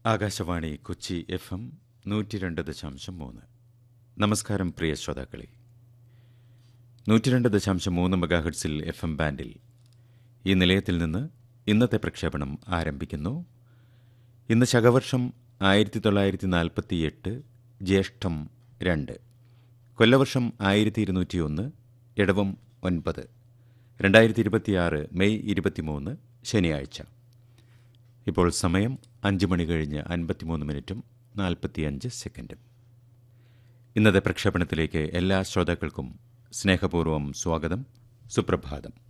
Akashvani Kochi F M നൂറ്റി രണ്ട് ദശാംശം മൂന്ന് നമസ്കാരം പ്രിയ ശ്രോതാക്കളെ നൂറ്റി രണ്ട് ദശാംശം മൂന്ന് മെഗാഹെഡ്സിൽ എഫ് എം ബാൻഡിൽ ഈ നിലയത്തിൽ നിന്ന് ഇന്നത്തെ പ്രക്ഷേപണം ആരംഭിക്കുന്നു ഇന്ന് ശകവർഷം ആയിരത്തി തൊള്ളായിരത്തി നാൽപ്പത്തി എട്ട് ജ്യേഷ്ഠം രണ്ട് കൊല്ലവർഷം ആയിരത്തി ഇരുന്നൂറ്റി ഒന്ന് ഇടവം ഒൻപത് രണ്ടായിരത്തി ഇരുപത്തിയാറ് മെയ് ഇരുപത്തിമൂന്ന് ശനിയാഴ്ച ഇപ്പോൾ സമയം അഞ്ച് മണി കഴിഞ്ഞ് അൻപത്തിമൂന്ന് മിനിറ്റും നാൽപ്പത്തിയഞ്ച് സെക്കൻഡും ഇന്നത്തെ പ്രക്ഷേപണത്തിലേക്ക് എല്ലാ ശ്രോതാക്കൾക്കും സ്നേഹപൂർവ്വം സ്വാഗതം സുപ്രഭാതം